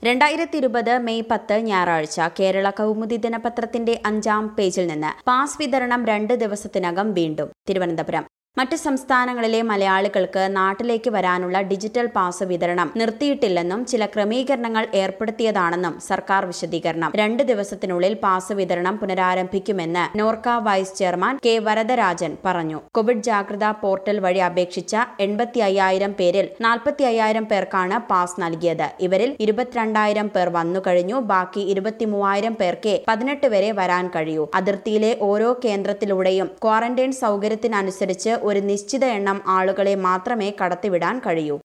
രണ്ടായിരത്തി ഇരുപത് മെയ് പത്ത് ഞായറാഴ്ച കേരള കൗമുദി ദിനപത്രത്തിന്റെ അഞ്ചാം പേജിൽ നിന്ന് പാസ് വിതരണം രണ്ട് ദിവസത്തിനകം വീണ്ടും തിരുവനന്തപുരം മറ്റ് സംസ്ഥാനങ്ങളിലെ മലയാളികൾക്ക് നാട്ടിലേക്ക് വരാനുള്ള ഡിജിറ്റൽ പാസ് വിതരണം നിർത്തിയിട്ടില്ലെന്നും ചില ക്രമീകരണങ്ങൾ ഏർപ്പെടുത്തിയതാണെന്നും സർക്കാർ വിശദീകരണം രണ്ട് ദിവസത്തിനുള്ളിൽ പാസ് വിതരണം പുനരാരംഭിക്കുമെന്ന് Norka vice chairman K Varadarajan പറഞ്ഞു കോവിഡ് ജാഗ്രതാ പോർട്ടൽ വഴി അപേക്ഷിച്ച എൺപത്തി അയ്യായിരം പേരിൽ നാൽപ്പത്തി അയ്യായിരം പേർക്കാണ് പാസ് നൽകിയത് ഇവരിൽ ഇരുപത്തിരണ്ടായിരം പേർ വന്നു കഴിഞ്ഞു ബാക്കി ഇരുപത്തിമൂവായിരം പേർക്കേ പതിനെട്ട് വരെ വരാൻ കഴിയൂ അതിർത്തിയിലെ ഓരോ കേന്ദ്രത്തിലൂടെയും ക്വാറന്റൈൻ സൗകര്യത്തിനനുസരിച്ച് ഒരു നിശ്ചിത എണ്ണം ആളുകളെ മാത്രമേ കടത്തിവിടാൻ കഴിയൂ